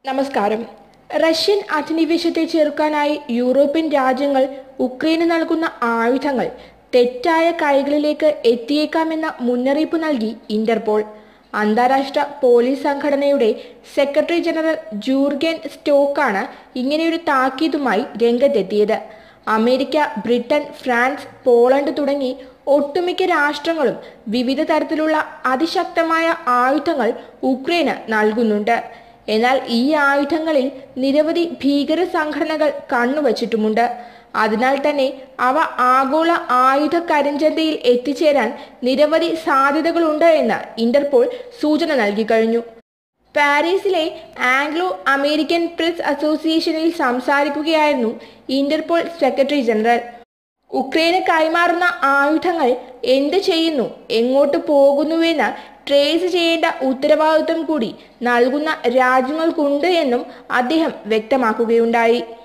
നമസ്കാരം Russian അധിനിവേശത്തെ ചെറുക്കാനായി European രാജ്യങ്ങൾ ഉക്രൈന് നൽകുന്ന ആയുധങ്ങൾ തെറ്റായ കൈകളിലേക്ക് എത്തിയേക്കാമെന്ന മുന്നറിയിപ്പ് നൽകി ഇന്റർപോൾ അന്താരാഷ്ട്ര പോലീസ് സംഘടനയുടെ സെക്രട്ടറി ജനറൽ ജൂർഗൻ സ്റ്റോക്കാണ് ഇങ്ങനെയൊരു താക്കീതുമായി രംഗത്തെത്തിയത് അമേരിക്ക ബ്രിട്ടൻ ഫ്രാൻസ് പോളണ്ട് തുടങ്ങി ഒട്ടുമിക്ക രാഷ്ട്രങ്ങളും വിവിധ തരത്തിലുള്ള അതിശക്തമായ ആയുധങ്ങൾ ഉക്രൈന് നൽകുന്നുണ്ട് എന്നാൽ ഈ ആയുധങ്ങളിൽ നിരവധി ഭീകര സംഘടനകൾ കണ്ണുവച്ചിട്ടുമുണ്ട് അതിനാൽ തന്നെ അവ ആഗോള ആയുധ കരിഞ്ചന്തയിൽ എത്തിച്ചേരാൻ നിരവധി സാധ്യതകളുണ്ട് എന്ന് ഇന്റർപോൾ സൂചന നൽകി കഴിഞ്ഞു പാരീസിലെ ആംഗ്ലോ അമേരിക്കൻ പ്രസ് അസോസിയേഷനിൽ സംസാരിക്കുകയായിരുന്നു ഇന്റർപോൾ സെക്രട്ടറി ജനറൽ ഉക്രൈന് കൈമാറുന്ന ആയുധങ്ങൾ എന്ത് ചെയ്യുന്നു എങ്ങോട്ട് പോകുന്നുവെന്ന് ട്രേസ് ചെയ്യേണ്ട ഉത്തരവാദിത്വം കൂടി നൽകുന്ന രാജ്യങ്ങൾക്കുണ്ട് എന്നും അദ്ദേഹം വ്യക്തമാക്കുകയുണ്ടായി